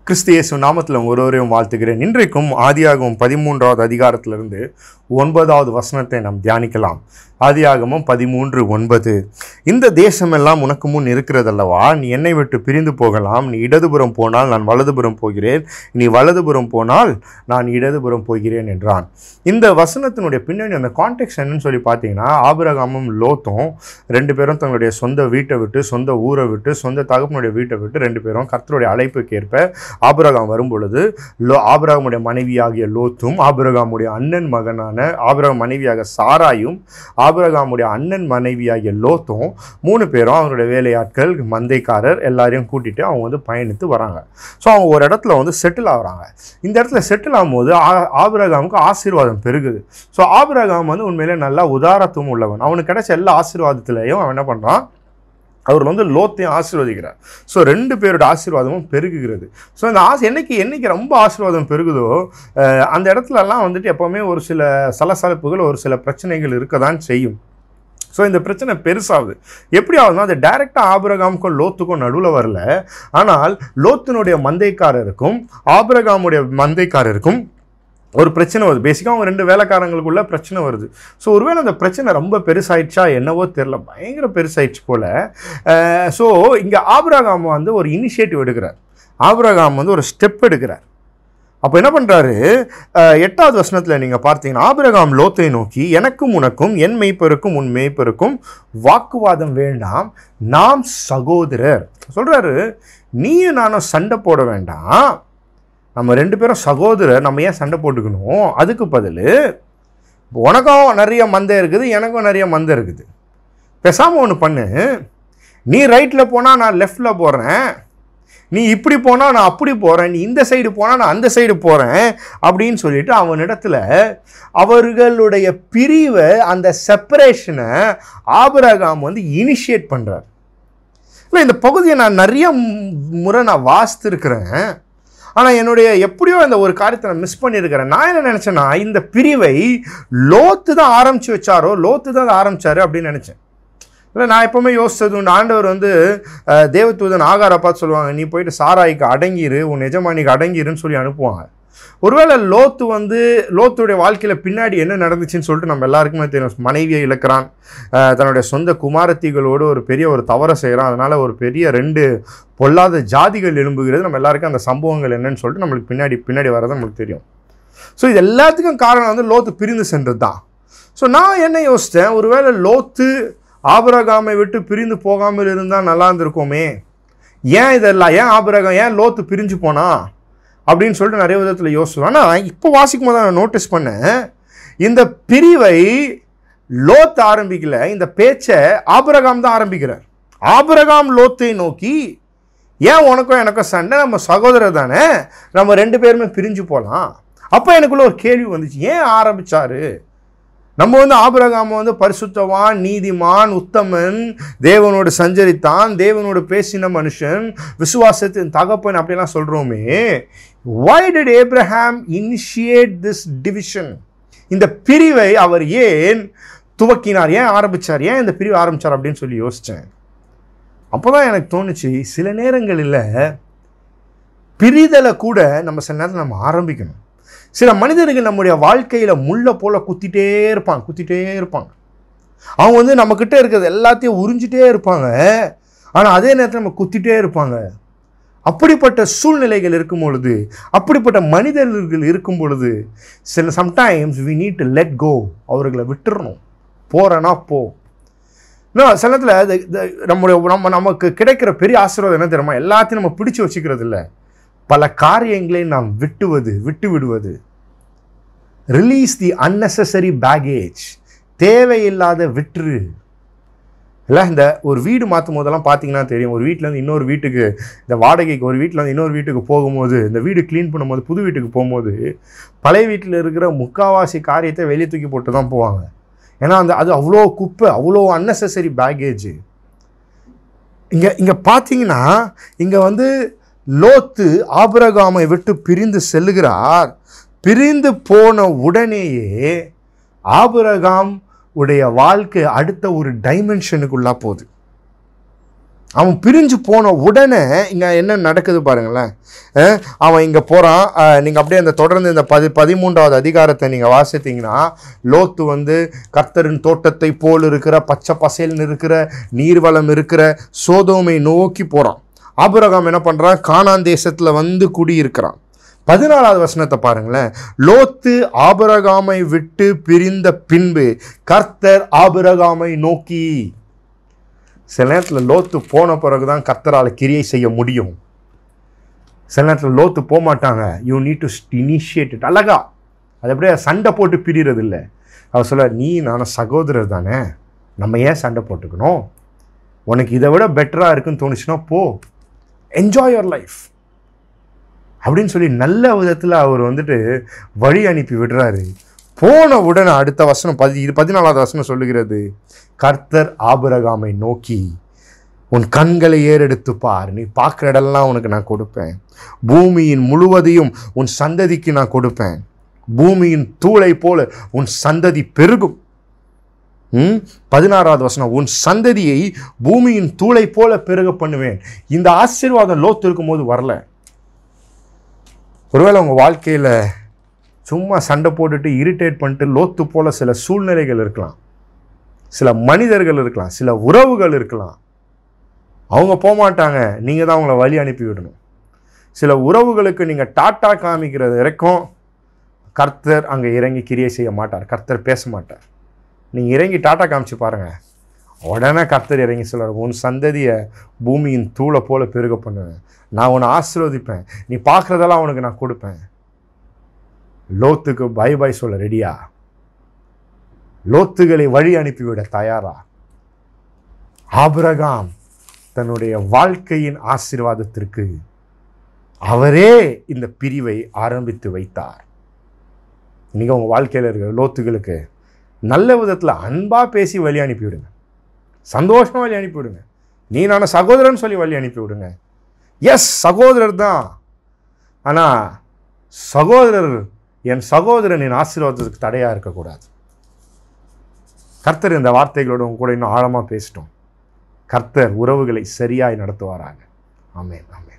கிறிஸ்து இயேசு நாமத்தில் உங்கள் ஒருவரையும் வாழ்த்துகிறேன் இன்றைக்கும் ஆதியாகமம் பதிமூன்றாவது அதிகாரத்திலிருந்து ஒன்பதாவது வசனத்தை நாம் தியானிக்கலாம் ஆதியாகமம் பதிமூன்று ஒன்பது இந்த தேசமெல்லாம் உனக்கு முன் இருக்கிறதல்லவா நீ என்னை விட்டு பிரிந்து போகலாம் நீ இடதுபுறம் போனால் நான் வலதுபுறம் போகிறேன் நீ வலதுபுறம் போனால் நான் இடதுபுறம் போகிறேன் என்றான் இந்த வசனத்தினுடைய பின்னணி அந்த கான்டெக்ட் என்னன்னு சொல்லி பார்த்தீங்கன்னா ஆபிரகாமும் லோத்தும் ரெண்டு பேரும் தங்களுடைய சொந்த வீட்டை விட்டு சொந்த ஊரை விட்டு சொந்த தகப்பனுடைய வீட்டை விட்டு ரெண்டு பேரும் கர்த்தருடைய அழைப்புக்கு ஏற்ப ஆபிரகாம் வரும் பொழுது லோ ஆபிரகாமுடைய மனைவியாகிய லோத்தும் ஆபிரகாமுடைய அண்ணன் மகனான ஆபிரகாம் மனைவியாக சாராயும் ஆபிரகாமுடைய அண்ணன் மனைவியாகிய லோத்தும் மூணு பேரும் அவங்களுடைய வேலையாட்கள் மந்தைக்காரர் எல்லாரையும் கூட்டிட்டு அவங்க வந்து பயணித்து வராங்க ஸோ அவங்க ஒரு இடத்துல வந்து செட்டில் ஆகுறாங்க இந்த இடத்துல செட்டில் ஆகும்போது ஆ- ஆபிரகாமுக்கு ஆசீர்வாதம் பெருகுது ஸோ ஆபிரகாம் வந்து உண்மையிலே நல்லா உதாரத்துவம் உள்ளவன் அவனுக்கு கிடைச்ச எல்லா ஆசீர்வாதத்திலையும் அவன் என்ன பண்ணுறான் அவர் வந்து லோத்தையும் ஆசீர்வதிக்கிறார் ஸோ ரெண்டு பேரோட ஆசீர்வாதமும் பெருகுகிறது ஸோ இந்த ஆசை என்னைக்கு என்னைக்கு ரொம்ப ஆசீர்வாதம் பெருகுதோ அஹ், அந்த இடத்துலலாம் வந்துட்டு எப்போவுமே ஒரு சில சலசலப்புகள் ஒரு சில பிரச்சனைகள் இருக்க தான் செய்யும் ஸோ இந்த பிரச்சனை பெருசாகுது எப்படி ஆகுதுன்னா அது டைரெக்டாக ஆபிரகாமுக்கும் லோத்துக்கும் நடுவில் வரல ஆனால் லோத்தினுடைய மந்தைக்காரருக்கும் ஆபிரகாமுடைய மந்தைக்காரருக்கும் ஒரு பிரச்சனை வருது பேசிக்காக அவங்க ரெண்டு வேலைக்காரங்களுக்குள்ள பிரச்சனை வருது ஸோ ஒருவேளை அந்த பிரச்சனை ரொம்ப பெருசாயிடுச்சா என்னவோ தெரில பயங்கர பெருசாயிடுச்சு போல் ஸோ இங்கே ஆபிரகாம் வந்து ஒரு இனிஷியேட்டிவ் எடுக்கிறார் ஆபிரகாம் வந்து ஒரு ஸ்டெப் எடுக்கிறார் அப்போ என்ன பண்ணுறாரு எட்டாவது வசனத்தில் நீங்கள் பார்த்தீங்கன்னா ஆபிரகாம் லோத்தை நோக்கி எனக்கும் உனக்கும் என் மெய்ப்பருக்கும் உன் மெய்ப்பருக்கும் வாக்குவாதம் வேண்டாம் நாம் சகோதரர் சொல்கிறாரு நீயும் நானும் சண்டை போட வேண்டாம் நம்ம ரெண்டு பேரும் சகோதரர் நம்ம ஏன் சண்டை போட்டுக்கணும் அதுக்கு பதில் உனக்கும் நிறைய மந்தை இருக்குது எனக்கும் நிறைய மந்தை இருக்குது பேசாமல் ஒன்று பண்ணு நீ ரைட்டில் போனால் நான் லெஃப்டில் போகிறேன் நீ இப்படி போனால் நான் அப்படி போகிறேன் நீ இந்த சைடு போனால் நான் அந்த சைடு போகிறேன் அப்படின்னு சொல்லிட்டு அவனிடத்துல அவர்களுடைய பிரிவை அந்த செப்பரேஷனை ஆபிரகாம் வந்து இனிஷியேட் பண்ணுறார் இல்லை இந்த பகுதியை நான் நிறைய மு- முறை நான் வாசித்திருக்கிறேன் ஆனால் என்னுடைய எப்படியோ இந்த ஒரு காரியத்தை நான் மிஸ் பண்ணியிருக்கிறேன் நான் என்ன நினச்சேன்னா இந்த பிரிவை லோத்து தான் ஆரம்பித்து வச்சாரோ லோத்து தான் அதை ஆரம்பிச்சாரு அப்படின்னு நினச்சேன் இல்லை நான் எப்பவுமே யோசிச்சது உண்டு ஆண்டவர் வந்து அஹ், தேவதூதன் ஆகார பார்த்து சொல்லுவாங்க நீ போயிட்டு சாராய்க்கு அடங்கிரு உன் எஜமானிக்கு அடங்கிருன்னு சொல்லி அனுப்புவாங்க ஒருவேளை லோத்து வந்து லோத்துடைய வாழ்க்கையில் பின்னாடி என்ன நடந்துச்சுன்னு சொல்லிட்டு நம்ம எல்லாருக்குமே தெரியும் மனைவியை இழக்கிறான் அஹ், தன்னுடைய சொந்த குமாரத்திகளோடு ஒரு பெரிய ஒரு தவறை செய்கிறான் அதனால் ஒரு பெரிய ரெண்டு பொல்லாத ஜாதிகள் எழும்புகிறது நம்ம எல்லாருக்கும் அந்த சம்பவங்கள் என்னன்னு சொல்லிட்டு நம்மளுக்கு பின்னாடி பின்னாடி வரது நம்மளுக்கு தெரியும் ஸோ இது எல்லாத்துக்கும் காரணம் வந்து லோத்து பிரிந்து சென்றது தான் ஸோ நான் என்ன யோசித்தேன் ஒருவேளை லோத்து ஆபிரகாமை விட்டு பிரிந்து போகாமல் இருந்தால் நல்லா இருந்திருக்குமே ஏன் இதெல்லாம் ஏன் ஆபிரகாம் ஏன் லோத்து பிரிஞ்சு போனா அப்படின்னு சொல்லிட்டு நிறைய விதத்தில் யோசிச்சோம் ஆனால் இப்போ வாசிக்கும் போது நான் நோட்டீஸ் பண்ணேன் இந்த பிரிவை லோத் ஆரம்பிக்கல இந்த பேச்சை ஆபிரகாம் தான் ஆரம்பிக்கிறார் ஆபிரகாம் லோத்தை நோக்கி ஏன் உனக்கும் எனக்கும் சண்டை நம்ம சகோதரர் தானே நம்ம ரெண்டு பேருமே பிரிஞ்சு போகலாம் அப்போ எனக்குள்ள ஒரு கேள்வி வந்துச்சு ஏன் ஆரம்பிச்சாரு நம்ம வந்து ஆபிரகாம வந்து பரிசுத்தவான் நீதிமான் உத்தமன் தேவனோடு சஞ்சரித்தான் தேவனோடு பேசின மனுஷன் விசுவாசத்தின் தகப்பன் அப்படிலாம் சொல்கிறோமே why did Abraham initiate this division இந்த பிரிவை அவர் ஏன் துவக்கினார் ஏன் ஆரம்பிச்சார் ஏன் இந்த பிரிவு ஆரம்பிச்சார் அப்படின்னு சொல்லி யோசித்தேன் அப்போ தான் எனக்கு தோணுச்சு சில நேரங்களில் பிரிதலை கூட நம்ம சில நேரத்தில் நம்ம ஆரம்பிக்கணும் சில மனிதர்கள் நம்முடைய வாழ்க்கையில் முள்ளை போல குத்திட்டே இருப்பாங்க குத்திட்டே இருப்பாங்க அவங்க வந்து நம்மக்கிட்ட இருக்கிறது எல்லாத்தையும் உறிஞ்சிட்டே இருப்பாங்க ஆனால் அதே நேரத்தில் நம்ம குத்திட்டே இருப்பாங்க அப்படிப்பட்ட சூழ்நிலைகள் இருக்கும் பொழுது அப்படிப்பட்ட மனிதர்கள் இருக்கும் பொழுது சில sometimes we need to let go அவர்களை விட்டுறணும் போகிறேன்னா போ இன்னும் சில நேரத்தில் இது- இது நம்முடைய நம்ம நமக்கு கிடைக்கிற பெரிய ஆசீர்வாதம் என்ன தெரியுமா எல்லாத்தையும் நம்ம பிடிச்சு வச்சுக்கிறது இல்லை பல காரியங்களை நாம் விட்டுவது விட்டு விடுவது ரிலீஸ் தி unnecessary பேகேஜ் தேவையில்லாத விட்டுரு இல்லை இந்த ஒரு வீடு மாற்றும் போதெல்லாம் பார்த்தீங்கன்னா தெரியும் ஒரு வீட்டிலேருந்து இன்னொரு வீட்டுக்கு இந்த வாடகைக்கு ஒரு வீட்டில் இருந்து இன்னொரு வீட்டுக்கு போகும்போது இந்த வீடு க்ளீன் பண்ணும்போது புது வீட்டுக்கு போகும்போது பழைய வீட்டில் இருக்கிற முக்காவாசி காரியத்தை வெளியே தூக்கி போட்டு தான் போவாங்க ஏன்னா அந்த அது அவ்வளோ குப்பை அவ்வளோ unnecessary பேகேஜ் இங்கே இங்கே பார்த்தீங்கன்னா இங்கே வந்து லோத்து ஆபிரகாமை விட்டு பிரிந்து செல்லுகிறார் பிரிந்து போன உடனேயே ஆபிரகாம் உடைய வாழ்க்கை அடுத்த ஒரு டைமென்ஷனுக்குள்ளா போகுது அவன் பிரிஞ்சு போன உடனே இங்கே என்ன நடக்குது பாருங்களேன் அஹ் அவன் இங்கே போகிறான் நீங்கள் அப்படியே அந்த தொடர்ந்து இந்த பதி பதிமூன்றாவது அதிகாரத்தை நீங்கள் வாசித்தீங்கன்னா லோத்து வந்து கர்த்தரின் தோட்டத்தை போல் இருக்கிற பச்சை பசேல்னு இருக்கிற நீர்வளம் இருக்கிற சோதோமை நோக்கி போகிறான் ஆபிரகாம் என்ன பண்ணுறான் கானான் தேசத்தில் வந்து குடியிருக்கிறான் பதினாலாவது வசனத்தை பாருங்களேன் லோத்து ஆபிரகாமை விட்டு பிரிந்த பின்பு கர்த்தர் ஆபிரகாமை நோக்கி சில நேரத்தில் லோத்து போன பிறகு தான் கர்த்தரால் கிரியை செய்ய முடியும் சில நேரத்தில் லோத்து போக மாட்டாங்க you need to initiate it அழகா அது அப்படியே சண்டை போட்டு பிரிகிறது இல்லை அவர் சொல்ல நீ நானும் சகோதரர் தானே நம்ம ஏன் சண்டை போட்டுக்கணும் உனக்கு இதை விட பெட்டராக இருக்குன்னு தோணுச்சுன்னா போ என்ஜாய் யுவர் லைஃப் அப்படின்னு சொல்லி நல்ல விதத்தில் அவர் வந்துட்டு வழி அனுப்பி விடுறாரு போன உடனே அடுத்த வசனம் பதி இது பதினாலாவது வசனம் சொல்லுகிறது கர்த்தர் ஆபிரகாமை நோக்கி உன் கண்களை ஏறெடுத்து பார் நீ பார்க்குற இடம்லாம் உனக்கு நான் கொடுப்பேன் பூமியின் முழுவதையும் உன் சந்ததிக்கு நான் கொடுப்பேன் பூமியின் தூளை போல உன் சந்ததி பெருகும் ம் பதினாறாவது வசனம் உன் சந்ததியை பூமியின் தூளை போல பெருக பண்ணுவேன் இந்த ஆசீர்வாதம் லோத்து இருக்கும்போது வரல ஒருவேளை உங்கள் வாழ்க்கையில் சும்மா சண்டை போட்டுட்டு இரிட்டேட் பண்ணிட்டு லோத்து போல சில சூழ்நிலைகள் இருக்கலாம் சில மனிதர்கள் இருக்கலாம் சில உறவுகள் இருக்கலாம் அவங்க போக மாட்டாங்க நீங்கள் தான் அவங்கள வழி அனுப்பி விடணும் சில உறவுகளுக்கு நீங்கள் டாட்டா காமிக்கிறது வரைக்கும் கர்த்தர் அங்கே இறங்கி கிரியை செய்ய மாட்டார் கர்த்தர் பேச மாட்டார் நீங்கள் இறங்கி டாட்டா காமிச்சு பாருங்கள் உடனே கர்த்தர் இறங்கி சொல்கிறார் உன் சந்ததியை பூமியின் தூளை போல பெருக பண்ணுவேன் நான் உன்னை ஆசீர்வதிப்பேன் நீ பார்க்குறதெல்லாம் உனக்கு நான் கொடுப்பேன் லோத்துக்கு பை பை சொல்ல ரெடியா லோத்துகளை வழி அனுப்பிவிட தயாரா ஆபிரகாம் தன்னுடைய வாழ்க்கையின் ஆசீர்வாதத்திற்கு அவரே இந்த பிரிவை ஆரம்பித்து வைத்தார் நீங்கள் உங்கள் வாழ்க்கையில் இருக்கிற லோத்துகளுக்கு நல்ல விதத்தில் அன்பாக பேசி வழி அனுப்பிவிடுங்க சந்தோஷமாக வழி அனுப்பிவிடுங்க நீ நான் சகோதரன் சொல்லி வழி அனுப்பிவிடுங்க எஸ் சகோதரர் தான் ஆனால் சகோதரர் என் சகோதரன் என் ஆசீர்வாதத்துக்கு தடையாக இருக்கக்கூடாது கர்த்தர் இந்த வார்த்தைகளோட உங்க கூட இன்னும் ஆழமாக பேசிட்டோம் கர்த்தர் உறவுகளை சரியாய் நடத்துவாராங்க ஆமென் ஆமென்